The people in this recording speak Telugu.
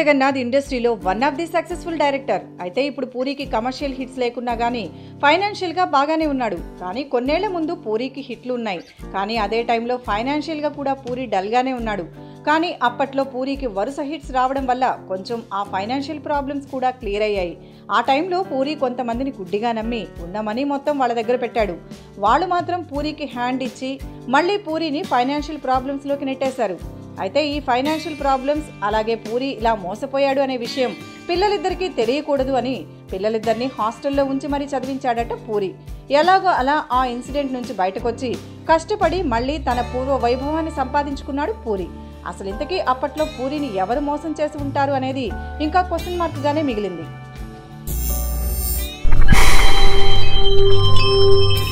జగన్నాథ్ ఇండస్ట్రీలో one of the successful director అయితే ఇప్పుడు పూరికి కమర్షియల్ హిట్స్ లేకున్నా కానీ ఫైనాన్షియల్గా బాగానే ఉన్నాడు కానీ కొన్నేళ్ల ముందు పూరికి హిట్లు ఉన్నాయి కానీ అదే టైంలో ఫైనాన్షియల్గా కూడా పూరి డల్గానే ఉన్నాడు కానీ అప్పట్లో పూరికి వరుస హిట్స్ రావడం వల్ల కొంచెం ఆ ఫైనాన్షియల్ ప్రాబ్లమ్స్ కూడా క్లియర్ అయ్యాయి ఆ టైంలో పూరి కొంతమందిని గుడ్డిగా నమ్మి ఉన్న మనీ మొత్తం వాళ్ళ దగ్గర పెట్టాడు వాళ్ళు మాత్రం పూరికి హ్యాండ్ ఇచ్చి మళ్ళీ పూరిని ఫైనాన్షియల్ ప్రాబ్లమ్స్లోకి నెట్టేశారు అయితే ఈ ఫైనాన్షియల్ ప్రాబ్లమ్స్ అలాగే పూరి ఇలా మోసపోయాడు అనే విషయం పిల్లలిద్దరికీ తెలియకూడదు అని పిల్లలిద్దరిని హాస్టల్లో ఉంచి మరీ చదివించాడట పూరి ఎలాగో అలా ఆ ఇన్సిడెంట్ నుంచి బయటకొచ్చి కష్టపడి మళ్ళీ తన పూర్వ వైభవాన్ని సంపాదించుకున్నాడు పూరి అసలు ఇంతకీ అప్పట్లో పూరిని ఎవరు మోసం చేసి ఉంటారు అనేది ఇంకా క్వశ్చన్ మార్క్గానే మిగిలింది